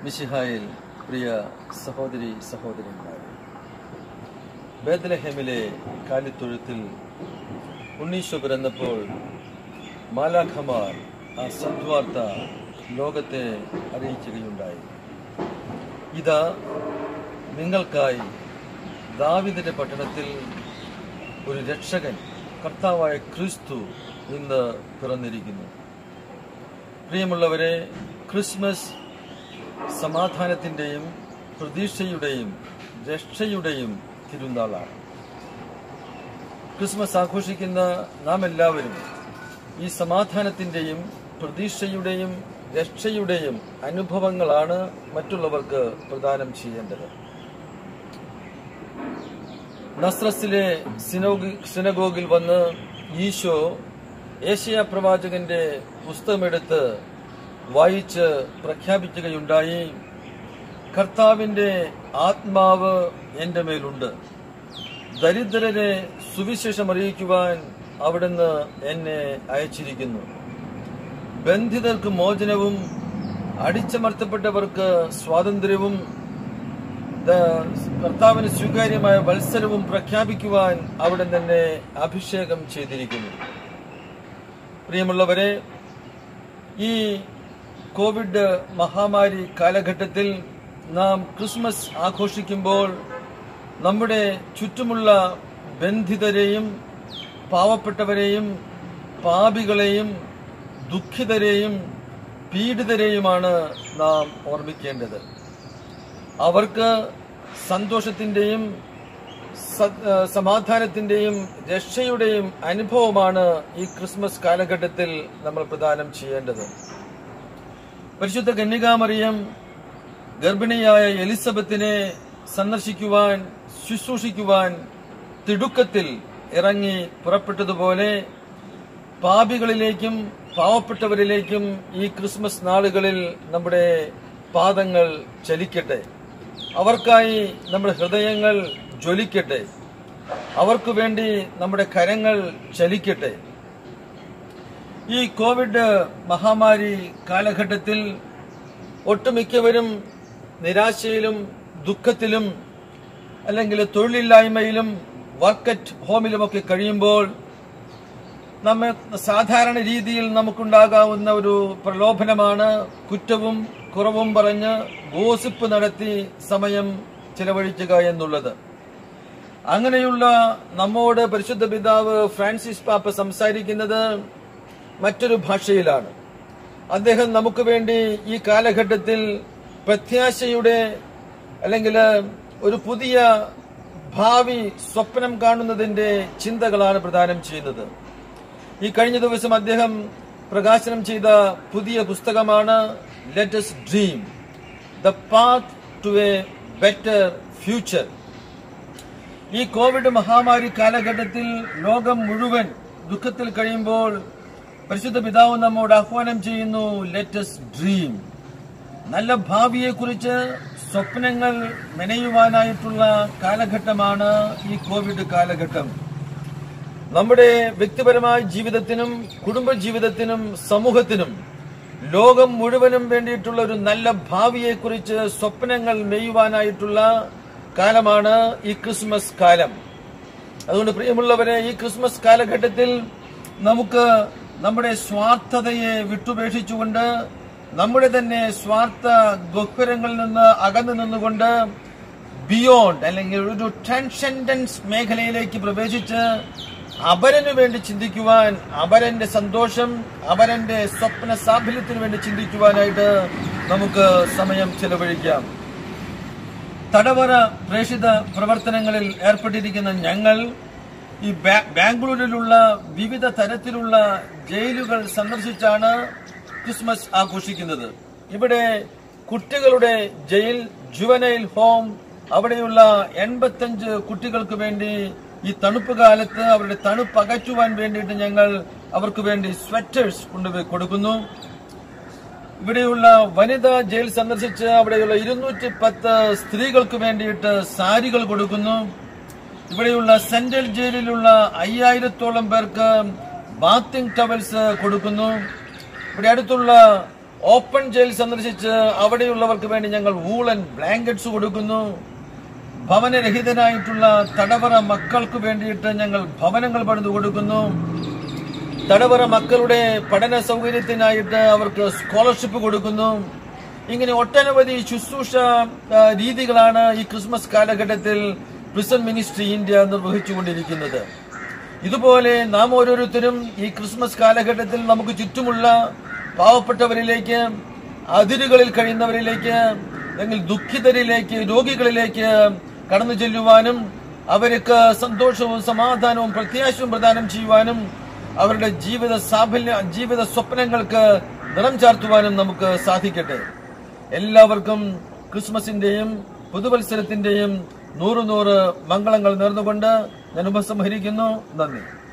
മിശിഹായിൽ പ്രിയ സഹോദരി സഹോദരന്മാരെ ബേദലഹേമിലെ കാലിത്തൊഴുത്തിൽ ഉണ്ണീശോ പിറന്നപ്പോൾ മാലാഖമാർ ആ സദ്വാർത്ത ലോകത്തെ അറിയിക്കുകയുണ്ടായി ഇതാ നിങ്ങൾക്കായി ദാവിദിന്റെ പട്ടണത്തിൽ ഒരു രക്ഷകൻ കർത്താവായ ക്രിസ്തു ഇന്ന് പിറന്നിരിക്കുന്നു പ്രിയമുള്ളവരെ ക്രിസ്മസ് സമാധാനത്തിന്റെയും പ്രതീക്ഷയുടെയും രക്ഷയുടെയും തിരുനാളാണ് ക്രിസ്മസ് ആഘോഷിക്കുന്ന നാം എല്ലാവരും ഈ സമാധാനത്തിന്റെയും പ്രതീക്ഷയുടെയും രക്ഷയുടെയും അനുഭവങ്ങളാണ് മറ്റുള്ളവർക്ക് പ്രദാനം ചെയ്യേണ്ടത് നസ്രസിലെ സിനോഗി സിനഗോഗിൽ വന്ന് ഈശോ ഏഷ്യ പ്രവാചകന്റെ പുസ്തകമെടുത്ത് വായിച്ച് പ്രഖ്യാപിക്കുകയുണ്ടായി കർത്താവിന്റെ ആത്മാവ് എന്റെ മേലുണ്ട് ദരിദ്രരെ സുവിശേഷം അറിയിക്കുവാൻ അവിടുന്ന് എന്നെ അയച്ചിരിക്കുന്നു ബന്ധിതർക്ക് മോചനവും അടിച്ചമർത്തപ്പെട്ടവർക്ക് സ്വാതന്ത്ര്യവും ദ- കർത്താവിന് സ്വീകാര്യമായ വത്സരവും പ്രഖ്യാപിക്കുവാൻ അവിടെ തന്നെ അഭിഷേകം ചെയ്തിരിക്കുന്നു പ്രിയമുള്ളവരെ ഈ കോവിഡ് മഹാമാരി കാലഘട്ടത്തിൽ നാം ക്രിസ്മസ് ആഘോഷിക്കുമ്പോൾ നമ്മുടെ ചുറ്റുമുള്ള ബന്ധിതരെയും പാവപ്പെട്ടവരെയും പാപികളെയും ദുഃഖിതരെയും പീഡിതരെയുമാണ് നാം ഓർമ്മിക്കേണ്ടത് അവർക്ക് സന്തോഷത്തിന്റെയും സ- ആ, സമാധാനത്തിന്റെയും രക്ഷയുടെയും അനുഭവമാണ് ഈ ക്രിസ്മസ് കാലഘട്ടത്തിൽ നമ്മൾ പ്രദാനം ചെയ്യേണ്ടത് പരിശുദ്ധ കന്യകാമറിയം ഗർഭിണിയായ എലിസബത്തിനെ സന്ദർശിക്കുവാൻ ശുശ്രൂഷിക്കുവാൻ തിടുക്കത്തിൽ ഇറങ്ങി പുറപ്പെട്ടതുപോലെ പാപികളിലേക്കും പാവപ്പെട്ടവരിലേക്കും ഈ ക്രിസ്മസ് നാളുകളിൽ നമ്മുടെ പാദങ്ങൾ ചലിക്കട്ടെ അവർക്കായി നമ്മുടെ ഹൃദയങ്ങൾ ജ്വലിക്കട്ടെ അവർക്ക് വേണ്ടി നമ്മുടെ കരങ്ങൾ ചലിക്കട്ടെ ഈ കോവിഡ് മഹാമാരി കാലഘട്ടത്തിൽ ഒട്ടുമിക്കവരും നിരാശയിലും ദുഃഖത്തിലും അല്ലെങ്കിൽ തൊഴിലില്ലായ്മയിലും വർക്ക് അറ്റ് ഹോമിലുമൊക്കെ കഴിയുമ്പോൾ നമ്മെ സാധാരണ രീതിയിൽ നമുക്കുണ്ടാകാവുന്ന ഒരു പ്രലോഭനമാണ് കുറ്റവും കുറവും പറഞ്ഞ് ഗോസിപ്പ് നടത്തി സമയം ചെലവഴിക്കുക എന്നുള്ളത് അങ്ങനെയുള്ള നമ്മോട് പരിശുദ്ധ പിതാവ് ഫ്രാൻസിസ് പാപ്പ സംസാരിക്കുന്നത് മറ്റൊരു ഭാഷയിലാണ് അദ്ദേഹം നമുക്ക് വേണ്ടി ഈ കാലഘട്ടത്തിൽ പ്രത്യാശയുടെ അല്ലെങ്കിൽ ഒരു പുതിയ ഭാവി സ്വപ്നം കാണുന്നതിന്റെ ചിന്തകളാണ് പ്രദാനം ചെയ്യുന്നത് ഈ കഴിഞ്ഞ ദിവസം അദ്ദേഹം പ്രകാശനം ചെയ്ത പുതിയ പുസ്തകമാണ് let's dream the path to a better future ഈ കോവിഡ് മഹാമാരി കാലഘട്ടത്തിൽ ലോകം മുഴുവൻ ദുഃഖത്തിൽ കഴിയുമ്പോൾ പരിശുദ്ധ പിതാവ് നമ്മോട് ആഹ്വാനം ചെയ്യുന്നു ലെറ്റസ് ഡ്രീം നല്ല ഭാവിയെക്കുറിച്ച് സ്വപ്നങ്ങൾ മെനയുവാനായിട്ടുള്ള കാലഘട്ടമാണ് ഈ കോവിഡ് കാലഘട്ടം നമ്മുടെ വ്യക്തിപരമായ ജീവിതത്തിനും കുടുംബ ജീവിതത്തിനും സമൂഹത്തിനും ലോകം മുഴുവനും വേണ്ടിയിട്ടുള്ള ഒരു നല്ല ഭാവിയെക്കുറിച്ച് സ്വപ്നങ്ങൾ മെയ്യുവാനായിട്ടുള്ള കാലമാണ് ഈ ക്രിസ്മസ് കാലം അതുകൊണ്ട് പ്രിയമുള്ളവരെ ഈ ക്രിസ്മസ് കാലഘട്ടത്തിൽ നമുക്ക് നമ്മുടെ സ്വാർത്ഥതയെ വിട്ടുപേക്ഷിച്ചുകൊണ്ട് നമ്മുടെ തന്നെ സ്വാർത്ഥ ഗഹ്വരങ്ങളിൽ നിന്ന് അകന്നു നിന്നുകൊണ്ട് ബിയോണ്ട് അല്ലെങ്കിൽ ഒരു ട്രാൻസെൻഡൻസ് മേഖലയിലേക്ക് പ്രവേശിച്ച് അപരന് വേണ്ടി ചിന്തിക്കുവാൻ അപരന്റെ സന്തോഷം അപരന്റെ സ്വപ്ന സാഫല്യത്തിന് വേണ്ടി ചിന്തിക്കുവാനായിട്ട് നമുക്ക് സമയം ചെലവഴിക്കാം തടവറ പ്രേക്ഷിത പ്രവർത്തനങ്ങളിൽ ഏർപ്പെട്ടിരിക്കുന്ന ഞങ്ങൾ ഈ ബാ- ബാംഗ്ലൂരിലുള്ള വിവിധ തരത്തിലുള്ള ജയിലുകൾ സന്ദർശിച്ചാണ് ക്രിസ്മസ് ആഘോഷിക്കുന്നത് ഇവിടെ കുട്ടികളുടെ ജയിൽ ജുവനൈൽ ഹോം അവിടെയുള്ള എൺപത്തഞ്ച് കുട്ടികൾക്ക് വേണ്ടി ഈ തണുപ്പ് കാലത്ത് അവരുടെ തണുപ്പ് അകറ്റുവാൻ വേണ്ടിയിട്ട് ഞങ്ങൾ അവർക്ക് വേണ്ടി സ്വെറ്റേഴ്സ് കൊണ്ടുപോയി കൊടുക്കുന്നു ഇവിടെയുള്ള വനിതാ ജയിൽ സന്ദർശിച്ച് അവിടെയുള്ള ഇരുന്നൂറ്റി പത്ത് സ്ത്രീകൾക്ക് വേണ്ടിയിട്ട് സാരികൾ കൊടുക്കുന്നു ഇവിടെയുള്ള സെൻട്രൽ ജയിലിലുള്ള അയ്യായിരത്തോളം പേർക്ക് ബാത്തിങ് ടവൽസ് കൊടുക്കുന്നു ഇവിടെ അടുത്തുള്ള ഓപ്പൺ ജയിൽ സന്ദർശിച്ച് അവിടെയുള്ളവർക്ക് വേണ്ടി ഞങ്ങൾ വൂളൻ ബ്ലാങ്കറ്റ്സ് കൊടുക്കുന്നു ഭവനരഹിതനായിട്ടുള്ള തടവറ മക്കൾക്ക് വേണ്ടിയിട്ട് ഞങ്ങൾ ഭവനങ്ങൾ പണിതു കൊടുക്കുന്നു തടവറ മക്കളുടെ പഠന സൗകര്യത്തിനായിട്ട് അവർക്ക് സ്കോളർഷിപ്പ് കൊടുക്കുന്നു ഇങ്ങനെ ഒട്ടനവധി ശുശ്രൂഷ ആ, രീതികളാണ് ഈ ക്രിസ്മസ് കാലഘട്ടത്തിൽ പ്രിസൺ മിനിസ്ട്രി ഇന്ത്യ നിർവഹിച്ചുകൊണ്ടിരിക്കുന്നത് ഇതുപോലെ നാം ഓരോരുത്തരും ഈ ക്രിസ്മസ് കാലഘട്ടത്തിൽ നമുക്ക് ചുറ്റുമുള്ള പാവപ്പെട്ടവരിലേക്ക് അതിരുകളിൽ കഴിയുന്നവരിലേക്ക് അല്ലെങ്കിൽ ദുഃഖിതരിലേക്ക് രോഗികളിലേക്ക് കടന്നു ചെല്ലുവാനും അവർക്ക് സന്തോഷവും സമാധാനവും പ്രത്യാശയും പ്രദാനം ചെയ്യുവാനും അവരുടെ ജീവിത സാഫല്യ ജീവിത സ്വപ്നങ്ങൾക്ക് നിറം ചാർത്തുവാനും നമുക്ക് സാധിക്കട്ടെ എല്ലാവർക്കും ക്രിസ്മസിന്റെയും പുതുവത്സരത്തിന്റെയും നൂറ് നൂറ് മംഗളങ്ങൾ നേർന്നുകൊണ്ട് ഞാൻ ഉപസംഹരിക്കുന്നു നന്ദി